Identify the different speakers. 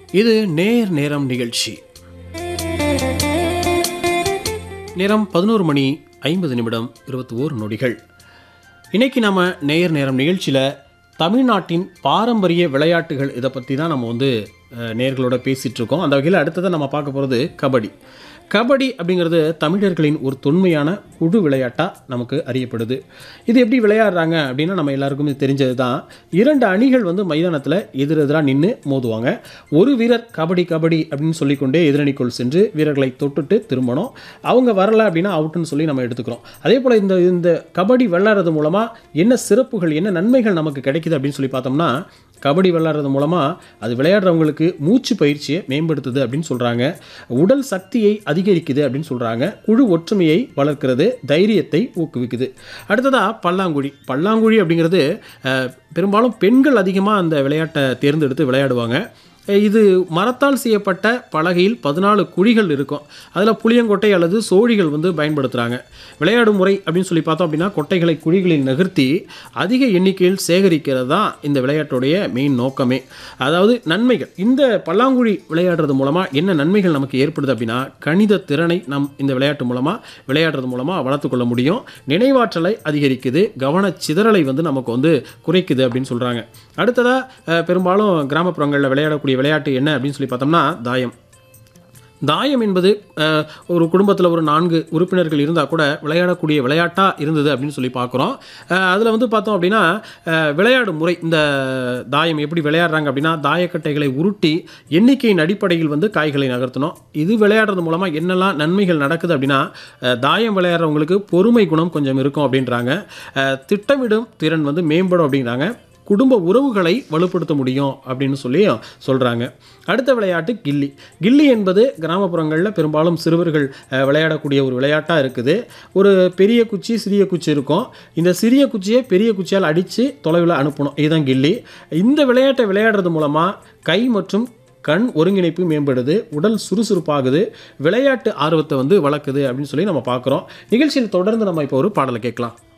Speaker 1: இது நேர் நேரம் நிகழ்ச்சி நேரம் பதினோரு மணி ஐம்பது நிமிடம் இருபத்தி ஓரு நொடிகள் இன்னைக்கு நம்ம நேர் நேரம் நிகழ்ச்சியில் தமிழ்நாட்டின் பாரம்பரிய விளையாட்டுகள் இதை பற்றி தான் நம்ம வந்து அஹ், நேர்களோட பேசிகிட்டு இருக்கோம் அந்த வகையில் அடுத்ததை நம்ம பார்க்க போகிறது கபடி கபடி அப்படிங்கிறது தமிழர்களின் ஒரு தொன்மையான குழு விளையாட்டாக நமக்கு அறியப்படுது இது எப்படி விளையாடுறாங்க அப்படின்னா நம்ம எல்லாருக்குமே தெரிஞ்சது தான் இரண்டு அணிகள் வந்து மைதானத்தில் எதிரெதிராக நின்று மோதுவாங்க ஒரு வீரர் கபடி கபடி அப்படின்னு சொல்லிக்கொண்டே எதிரணிக்குள் சென்று வீரர்களை தொட்டுட்டு திரும்பணும் அவங்க வரல அப்படின்னா அவுட்டுன்னு சொல்லி நம்ம எடுத்துக்கிறோம் அதே போல் இந்த இந்த கபடி விளையாடுறது மூலமாக என்ன சிறப்புகள் என்ன நன்மைகள் நமக்கு கிடைக்குது அப்படின்னு சொல்லி பார்த்தோம்னா கபடி விளையாடுறது மூலமாக அது விளையாடுறவங்களுக்கு மூச்சு பயிற்சியை மேம்படுத்துது அப்படின்னு சொல்கிறாங்க உடல் சக்தியை அதிகரிக்குது அப்படின்னு சொல்கிறாங்க குழு ஒற்றுமையை வளர்க்கிறது தைரியத்தை ஊக்குவிக்குது அடுத்ததாக பல்லாங்குழி பல்லாங்குழி அப்படிங்கிறது அஹ், பெரும்பாலும் பெண்கள் அதிகமாக அந்த விளையாட்டை தேர்ந்தெடுத்து விளையாடுவாங்க இது மரத்தால் செய்யப்பட்ட பலகையில் பதினாலு குழிகள் இருக்கும் அதில் புளியங்கொட்டை அல்லது சோழிகள் வந்து பயன்படுத்துகிறாங்க விளையாடும் முறை அப்படின்னு சொல்லி பார்த்தோம் அப்படின்னா கொட்டைகளை குழிகளில் நகர்த்தி அதிக எண்ணிக்கையில் சேகரிக்கிறது தான் இந்த விளையாட்டுடைய மெயின் நோக்கமே அதாவது நன்மைகள் இந்த பல்லாங்குழி விளையாடுறது மூலமாக என்ன நன்மைகள் நமக்கு ஏற்படுது அப்படின்னா கணித திறனை நம் இந்த விளையாட்டு மூலமாக விளையாடுறது மூலமாக வளர்த்துக்கொள்ள முடியும் நினைவாற்றலை அதிகரிக்குது கவன சிதறலை வந்து நமக்கு வந்து குறைக்குது அப்படின்னு சொல்கிறாங்க அடுத்ததாக பெரும்பாலும் கிராமப்புறங்களில் விளையாடக்கூடிய விளையாட்டு என்ன அப்படின்னு சொல்லி பார்த்தோம்னா தாயம் தாயம் என்பது அஹ், ஒரு குடும்பத்தில் ஒரு நான்கு உறுப்பினர்கள் இருந்தால் கூட விளையாடக்கூடிய விளையாட்டாக இருந்தது அப்படின்னு சொல்லி பார்க்குறோம் அதில் வந்து பார்த்தோம் அப்படின்னா அஹ், விளையாடும் முறை இந்த தாயம் எப்படி விளையாடுறாங்க அப்படின்னா தாயக்கட்டைகளை உருட்டி எண்ணிக்கையின் அடிப்படையில் வந்து காய்களை நகர்த்தணும் இது விளையாடுறது மூலமாக என்னெல்லாம் நன்மைகள் நடக்குது அப்படின்னா அஹ், தாயம் விளையாடுறவங்களுக்கு பொறுமை குணம் கொஞ்சம் இருக்கும் அப்படின்றாங்க அஹ், திட்டமிடும் திறன் வந்து மேம்படும் அப்படின்றாங்க குடும்ப உறவுகளை வலுப்படுத்த முடியும் அப்படின்னு சொல்லி சொல்கிறாங்க அடுத்த விளையாட்டு கில்லி கில்லி என்பது கிராமப்புறங்களில் பெரும்பாலும் சிறுவர்கள் அஹ், விளையாடக்கூடிய ஒரு விளையாட்டாக இருக்குது ஒரு பெரிய குச்சி சிறிய குச்சி இருக்கும் இந்த சிறிய குச்சியை பெரிய குச்சியால் அடித்து தொலைவில் அனுப்பணும் இதுதான் கில்லி இந்த விளையாட்டை விளையாடுறது மூலமாக கை மற்றும் கண் ஒருங்கிணைப்பு மேம்படுது உடல் சுறுசுறுப்பாகுது விளையாட்டு ஆர்வத்தை வந்து வளர்க்குது அப்படின்னு சொல்லி நம்ம பார்க்குறோம் நிகழ்ச்சியில் தொடர்ந்து நம்ம இப்போ ஒரு பாடலை கேட்கலாம்